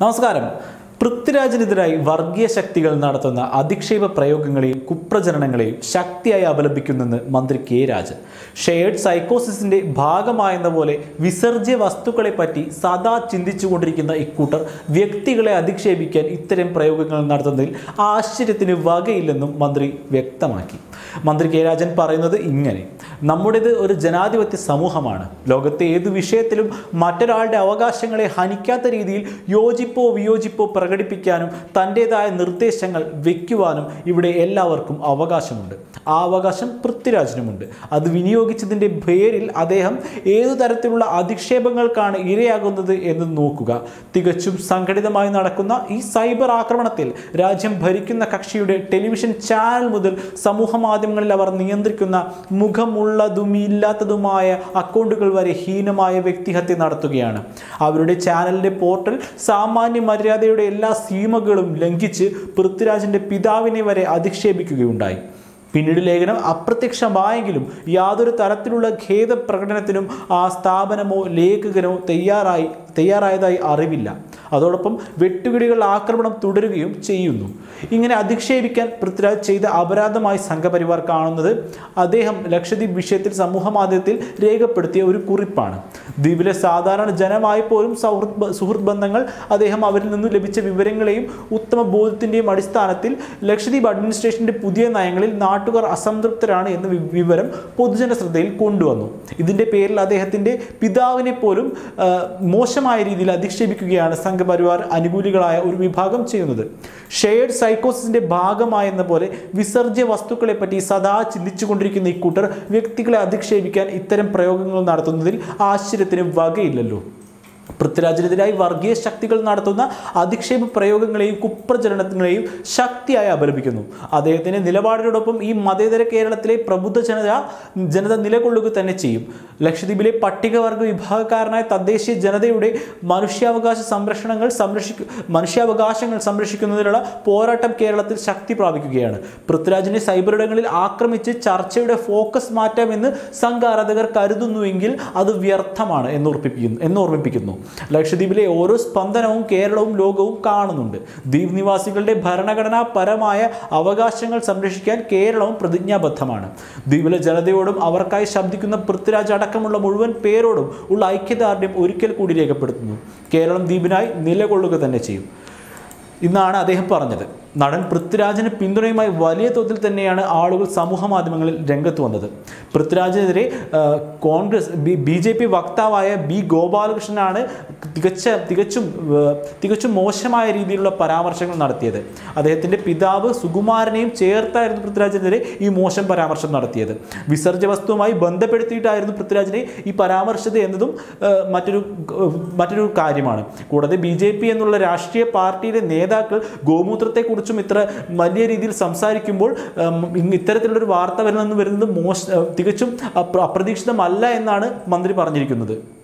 നമസ്കാരം പൃഥ്വിരാജിനെതിരായി വർഗീയ ശക്തികൾ നടത്തുന്ന അധിക്ഷേപ പ്രയോഗങ്ങളെയും കുപ്രചരണങ്ങളെയും ശക്തിയായി അപലപിക്കുന്നെന്ന് മന്ത്രി കെ രാജൻ ഷെയർഡ് സൈക്കോസിസിന്റെ ഭാഗമായെന്ന പോലെ വിസർജ്യ വസ്തുക്കളെ പറ്റി സദാ ചിന്തിച്ചുകൊണ്ടിരിക്കുന്ന ഇക്കൂട്ടർ വ്യക്തികളെ അധിക്ഷേപിക്കാൻ ഇത്തരം പ്രയോഗങ്ങൾ നടത്തുന്നതിൽ ആശ്ചര്യത്തിന് വകയില്ലെന്നും മന്ത്രി വ്യക്തമാക്കി മന്ത്രി കെ രാജൻ പറയുന്നത് ഇങ്ങനെ നമ്മുടേത് ഒരു ജനാധിപത്യ സമൂഹമാണ് ലോകത്തെ ഏത് വിഷയത്തിലും മറ്റൊരാളുടെ അവകാശങ്ങളെ ഹനിക്കാത്ത രീതിയിൽ യോജിപ്പോ വിയോജിപ്പോ പ്രകടിപ്പിക്കാനും തൻ്റെതായ നിർദ്ദേശങ്ങൾ വയ്ക്കുവാനും ഇവിടെ എല്ലാവർക്കും അവകാശമുണ്ട് ആ അവകാശം പൃഥ്വിരാജിനുമുണ്ട് അത് വിനിയോഗിച്ചതിൻ്റെ പേരിൽ അദ്ദേഹം ഏതു തരത്തിലുള്ള അധിക്ഷേപങ്ങൾക്കാണ് ഇരയാകുന്നത് എന്ന് നോക്കുക തികച്ചും സംഘടിതമായി നടക്കുന്ന ഈ സൈബർ ആക്രമണത്തിൽ രാജ്യം ഭരിക്കുന്ന കക്ഷിയുടെ ടെലിവിഷൻ ചാനൽ മുതൽ സമൂഹ മാധ്യമങ്ങളിൽ അവർ നിയന്ത്രിക്കുന്ന മുഖമുള്ളതും ഇല്ലാത്തതുമായ അക്കൗണ്ടുകൾ വരെ ഹീനമായ വ്യക്തിഹത്യ നടത്തുകയാണ് അവരുടെ ചാനലിൻ്റെ പോർട്ടൽ സാമാന്യ മര്യാദയുടെ എല്ലാ സീമകളും ലംഘിച്ച് പൃഥ്വിരാജിൻ്റെ പിതാവിനെ വരെ അധിക്ഷേപിക്കുകയുണ്ടായി പിന്നീട് ലേഖനം അപ്രത്യക്ഷമായെങ്കിലും യാതൊരു തരത്തിലുള്ള ഖേദ പ്രകടനത്തിനും ആ സ്ഥാപനമോ ലേഖകനോ തയ്യാറായി തയ്യാറായതായി അറിവില്ല അതോടൊപ്പം വെട്ടുകിടികൾ ആക്രമണം തുടരുകയും ചെയ്യുന്നു ഇങ്ങനെ അധിക്ഷേപിക്കാൻ പൃഥ്വിരാജ് ചെയ്ത അപരാധമായി സംഘപരിവാർ കാണുന്നത് അദ്ദേഹം ലക്ഷദ്വീപ് വിഷയത്തിൽ സമൂഹ മാധ്യമത്തിൽ രേഖപ്പെടുത്തിയ ഒരു കുറിപ്പാണ് ദ്വീപിലെ സാധാരണ ജനമായി പോലും സൗഹൃദ ബ- സുഹൃത്ത് ബന്ധങ്ങൾ അദ്ദേഹം അവരിൽ നിന്ന് ലഭിച്ച വിവരങ്ങളെയും ഉത്തമ ബോധ്യത്തിൻ്റെയും അടിസ്ഥാനത്തിൽ ലക്ഷദ്വീപ് അഡ്മിനിസ്ട്രേഷന്റെ പുതിയ നയങ്ങളിൽ നാട്ടുകാർ അസംതൃപ്തരാണ് എന്ന വി- വിവരം പൊതുജന ശ്രദ്ധയിൽ കൊണ്ടുവന്നു ഇതിന്റെ പേരിൽ അദ്ദേഹത്തിന്റെ പിതാവിനെ പോലും ആ, മോശമായ രീതിയിൽ അധിക്ഷേപിക്കുകയാണ് സംഘപരിവാർ അനുകൂലികളായ ഒരു വിഭാഗം ചെയ്യുന്നത് ഷെയർഡ് സൈക്കോസിന്റെ ഭാഗമായെന്ന പോലെ വിസർജ്യ വസ്തുക്കളെ പറ്റി സദാ ചിന്തിച്ചുകൊണ്ടിരിക്കുന്ന ഇക്കൂട്ടർ വ്യക്തികളെ അധിക്ഷേപിക്കാൻ ഇത്തരം പ്രയോഗങ്ങൾ നടത്തുന്നതിൽ ആശ്ചര്യത്തിന് വകയില്ലല്ലോ പൃഥ്വിരാജിനെതിരായി വർഗീയ ശക്തികൾ നടത്തുന്ന അധിക്ഷേപ പ്രയോഗങ്ങളെയും കുപ്രചരണങ്ങളെയും ശക്തിയായി അപലപിക്കുന്നു അദ്ദേഹത്തിന്റെ നിലപാടിനോടൊപ്പം ഈ മതേതര കേരളത്തിലെ പ്രബുദ്ധ ജനത ജനത നിലകൊള്ളുക തന്നെ ചെയ്യും ലക്ഷദ്വീപിലെ പട്ടികവർഗ വിഭാഗക്കാരനായ തദ്ദേശീയ ജനതയുടെ മനുഷ്യാവകാശ സംരക്ഷണങ്ങൾ സംരക്ഷിക്കു മനുഷ്യാവകാശങ്ങൾ സംരക്ഷിക്കുന്നതിനുള്ള പോരാട്ടം കേരളത്തിൽ ശക്തി പ്രാപിക്കുകയാണ് പൃഥ്വിരാജിനെ സൈബറിടങ്ങളിൽ ആക്രമിച്ച് ചർച്ചയുടെ ഫോക്കസ് മാറ്റാമെന്ന് സംഘാരാധകർ കരുതുന്നുവെങ്കിൽ അത് വ്യർത്ഥമാണ് എന്നോർപ്പിപ്പിക്കുന്നു എന്നോർമ്മിപ്പിക്കുന്നു ലക്ഷദ്വീപിലെ ഓരോ സ്പന്ദനവും കേരളവും ലോകവും കാണുന്നുണ്ട് ദ്വീപ് നിവാസികളുടെ ഭരണഘടനാപരമായ അവകാശങ്ങൾ സംരക്ഷിക്കാൻ കേരളവും പ്രതിജ്ഞാബദ്ധമാണ് ദ്വീപിലെ ജനതയോടും അവർക്കായി ശബ്ദിക്കുന്ന പൃഥ്വിരാജ് അടക്കമുള്ള മുഴുവൻ പേരോടും ഉള്ള ഐക്യദാർഢ്യം ഒരിക്കൽ കൂടി രേഖപ്പെടുത്തുന്നു കേരളം ദ്വീപിനായി നിലകൊള്ളുക തന്നെ ചെയ്യും ഇന്നാണ് അദ്ദേഹം പറഞ്ഞത് നടൻ പൃഥ്വിരാജിന് പിന്തുണയുമായി വലിയ തോതിൽ തന്നെയാണ് ആളുകൾ സമൂഹ മാധ്യമങ്ങളിൽ രംഗത്ത് വന്നത് പൃഥ്വിരാജിനെതിരെ ആ, Congress B B J P വക്താവായ ബി ഗോപാലകൃഷ്ണനാണ് തികച്ച തികച്ചും ആ, തികച്ചും മോശമായ രീതിയിലുള്ള പരാമർശങ്ങൾ നടത്തിയത് അദ്ദേഹത്തിൻ്റെ പിതാവ് സുകുമാരനെയും ചേർത്തായിരുന്നു പൃഥ്വിരാജിനെതിരെ ഈ മോശം പരാമർശം നടത്തിയത് വിസർജ്യ വസ്തുവുമായി ബന്ധപ്പെടുത്തിയിട്ടായിരുന്നു പൃഥ്വിരാജിനെ ഈ പരാമർശിച്ചത് എന്നതും ആ, മറ്റൊരു ആ, മറ്റൊരു കാര്യമാണ് കൂടാതെ ബി ജെ പി എന്നുള്ള രാഷ്ട്രീയ പാർട്ടിയിലെ നേതാക്കൾ ഗോമൂത്രത്തെക്കുറിച്ചും ഇത്ര വലിയ രീതിയിൽ സംസാരിക്കുമ്പോൾ ഉം, ഇങ് ഇത്തരത്തിലുള്ളൊരു വാർത്ത വരുന്നെന്ന് വരുന്നത് മോശ തികച്ചും അപ്ര- അപ്രതീക്ഷിതമല്ല എന്നാണ് മന്ത്രി പറഞ്ഞിരിക്കുന്നത്